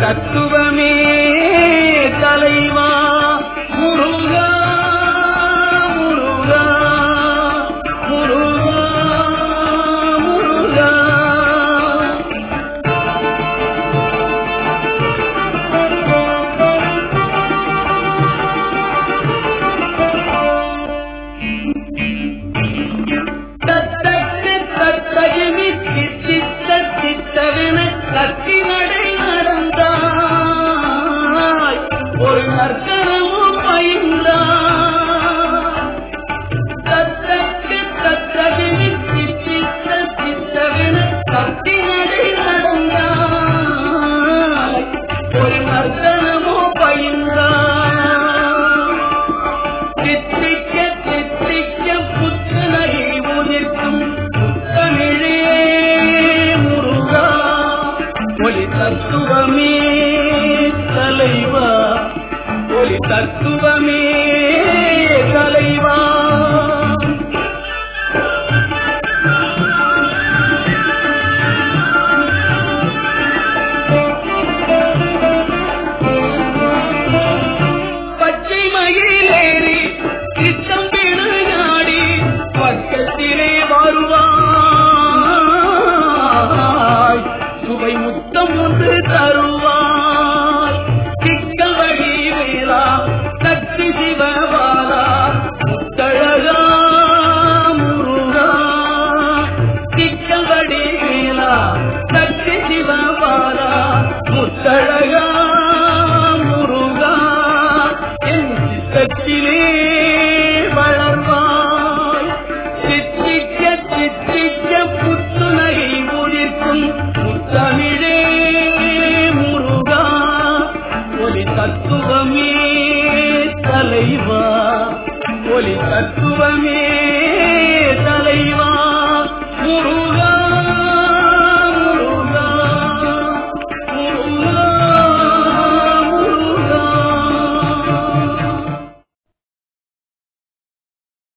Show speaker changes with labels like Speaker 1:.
Speaker 1: தத்துவமே தலைவா முருகா முருகா முருகா முருகா தத்தக்கு தத்தகிமி சித்தித்த சித்தவென கத்தி நடை நடந்தாய் ஒரு நற்கனமும் பயின்றாய் தத்தக்கு தத்தகிமி சித்தித்த சித்தவென கத்தி நடை நடந்தாய் ஒரு நற்கனமும் பயின்றாய் சித்திக்க சித்திக்க புத்தனை உதிர்க்கும் புத்தமிழே முருகா ஒளி தத்துவமே தலைவா ஒளி தத்துவமே தலைவா பச்சை மயிலேறி சித்தம் விளையாடி பக்கத்திலே வருவாய் சுவை முத்தம் ஒன்று தருவாய் சிக்கல் வழி வேளா சக்தி சிவபாலா முத்தழகா முருகா சிக்கல் வழி வேளா சக்தி சிவபாலா முத்தழகா முருகா என் சித்தத்திலே வளர்வாய் சித்திக்க சித்திக்க புத்துணகை உதிர்க்கும் முத்தமிழே முருகா ஒலி தத்துவமே தலைவா ஒலி தத்துவமே